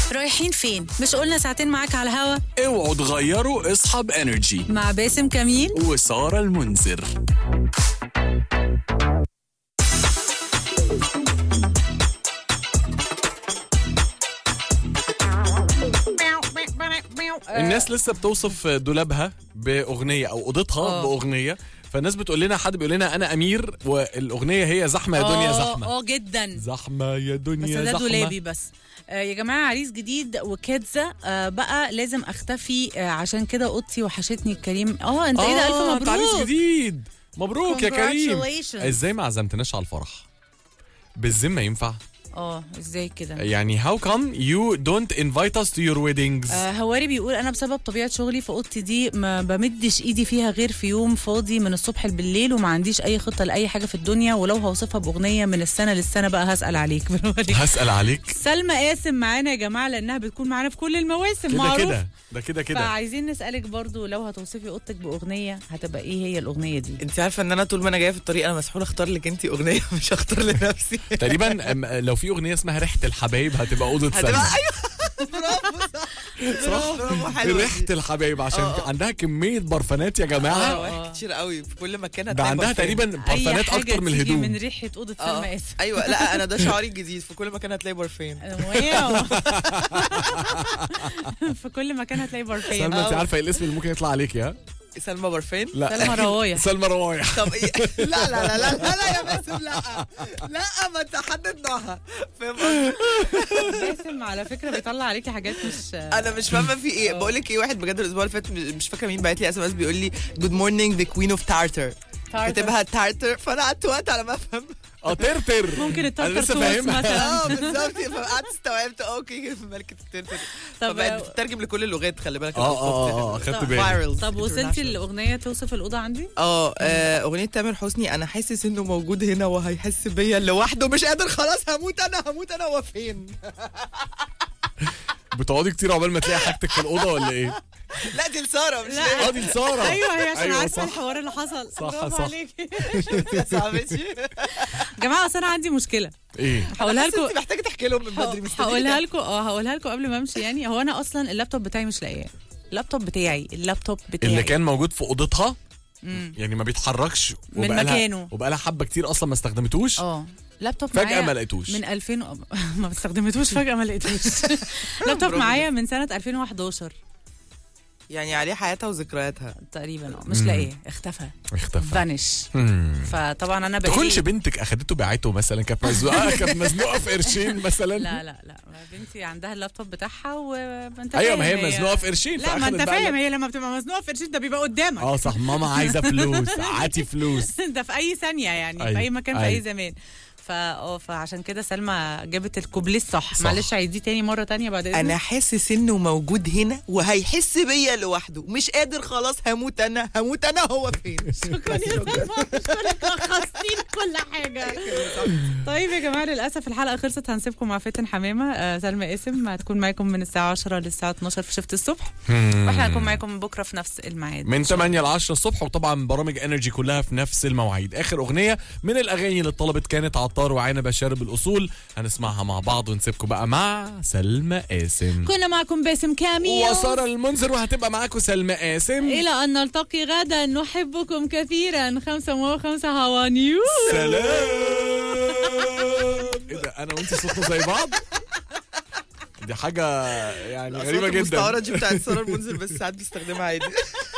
رايحين فين؟ مش قلنا ساعتين معاك على الهوا اوعوا تغيروا اصحاب انرجي مع باسم كميل وسارة المنذر الناس لسه بتوصف دولابها باغنيه او اوضتها آه. باغنيه فالناس بتقول لنا حد بيقول لنا انا امير والاغنيه هي زحمه يا دنيا آه، زحمه اه جدا زحمه يا بس دنيا ده زحمه دولابي بس آه يا جماعه عريس جديد وكيدزا آه بقى لازم اختفي آه عشان كده اوضتي وحشتني الكريم اه انت ايه ده آه، الف أنت عريس مبروك جديد مبروك يا كريم Congratulations. ازاي ما عزمتناش على الفرح بالذمه ينفع اه ازاي كده يعني how come you don't invite us to your weddings آه هواري بيقول انا بسبب طبيعه شغلي في اوضتي دي ما بمدش ايدي فيها غير في يوم فاضي من الصبح بالليل وما عنديش اي خطه لاي حاجه في الدنيا ولو هوصفها باغنيه من السنه للسنه بقى هسال عليك بالوري. هسأل عليك سلمى قاسم معانا يا جماعه لانها بتكون معانا في كل المواسم كده معروف كده ده كده كده فعايزين نسالك برضو لو هتوصفي اوضتك باغنيه هتبقى ايه هي الاغنيه دي انت عارفه ان انا طول ما انا جايه في الطريق انا مسحوله اختار لك انت اغنيه مش هختار لنفسي تقريبا أم، لو في اغنيه اسمها ريحه الحبايب هتبقى اوضه هتبقى سلمى ايوه برافو صح برافو حلوه ريحه الحبايب عشان آه، آه. عندها كميه برفانات يا جماعه اه كتير قوي في كل مكان ده هتلاقي عندها برفان. تقريبا اي برفانات حاجه اكتر من تيجي الهدوم من ريحه اوضه اه سلمى قاسم ايوه لا انا ده شعاري الجديد في كل مكان هتلاقي برفان واو. في كل مكان هتلاقي برفان سلمى انت آه. عارفه ايه الاسم اللي ممكن يطلع عليكي ها سلمى برفان لا سلمى روايح سلمى روايح طب ايه لا لا لا لا لا, لا يا باسم لا لا ما انت حدد نوعها فاهم قصدي؟ باسم على فكره بيطلع عليكي حاجات مش انا مش فاهمه في ايه بقول لك ايه واحد بجد الاسبوع اللي فات مش فاكره مين بعت لي اس ام اس بيقول لي جود مورنينج ذا كوين اوف تارتر كاتبها تارتر فانا قعدت وقت على ما افهم اه ترتر ممكن أنا التارتر لسه توست فاهمها. مثلا اه بالظبط فقعدت استوعبت اوكي ملكه الترتر طب- فبقت بتترجم لكل اللغات خلي بالك اه اه اه اه خدت بالي Virals. طب وصلتي International. الاغنيه توصف الاوضه عندي اه آه، اغنيه تامر حسني انا حاسس انه موجود هنا وهيحس بيا لوحده مش قادر خلاص هموت انا هموت انا هو فين بتقعدي كتير عقبال ما تلاقي حاجتك في الاوضه ولا ايه؟ لا دي لساره مش لا. اه دي ساره ايوه هي عشان أيوة عارفه صح. الحوار اللي حصل صح، برافو صح. عليكي ليا صاحبتي يا جماعه اصل انا عندي مشكله ايه هقولها حاسة لكم انت محتاجه تحكي لهم من بدري مستنيك. هقولها لكم اه هقولها لكم قبل ما امشي يعني هو انا اصلا اللابتوب بتاعي مش لاقياه اللابتوب بتاعي اللابتوب بتاعي اللي كان موجود في اوضتها مم. يعني ما بيتحركش من وبقالها- مكانه. وبقالها حبه كتير اصلا ما استخدمتوش اه لابتوب فجأة معايا ما لقيتوش. من 2000 و- ما استخدمتوش فجأة ما لقيتوش لابتوب برافو. معايا من سنة 2011 يعني عليه حياتها وذكرياتها تقريبا اه مش مم. لاقيه اختفى اختفى فانش مم. فطبعا انا تكونش بقالي بنتك اخدته بعته مثلا كانت مزنوقه كانت مزنوقه في قرشين مثلا لا لا لا بنتي عندها اللابتوب بتاعها وانت ايوه فاهم ما هي مزنوقه في قرشين لا ما فأخدت انت بقى فاهم لا- هي لما بتبقى مزنوقه في قرشين ده بيبقى قدامك اه صح ماما عايزه فلوس هاتي فلوس ده في اي ثانيه يعني أيوة، في اي مكان في أيوة. اي زمان فا اه فعشان كده سلمى جابت الكوبليه الصح صح. معلش عايزيه تاني مره تانية بعد اذنك انا حاسس انه موجود هنا وهيحس بيا لوحده مش قادر خلاص هموت انا هموت انا هو فين شكرا يا سلمى مشكورك لخصتين كل حاجه طيب يا جماعه للاسف الحلقه خلصت هنسيبكم مع فاتن حمامه آه سلمى اسم هتكون معاكم من الساعه 10 للساعه 12 في شفت الصبح واحنا هنكون معاكم بكره في نفس الميعاد من 8 ل 10 الصبح وطبعا برامج انرجي كلها في نفس المواعيد اخر اغنيه من الاغاني اللي طلبت كانت عطار وعنبه شارب الاصول هنسمعها مع بعض ونسيبكم بقى مع سلمى قاسم كنا معكم باسم كاميو وساره المنذر وهتبقى معاكم سلمى قاسم إلى أن نلتقي غدا نحبكم كثيرا خمسة وخمسة هوا نيوز سلام ايه ده انا وانت صوتنا زي بعض دي حاجه يعني غريبه جدا المستعارة دي بتاعت سارة المنذر بس ساعات بيستخدمها عادي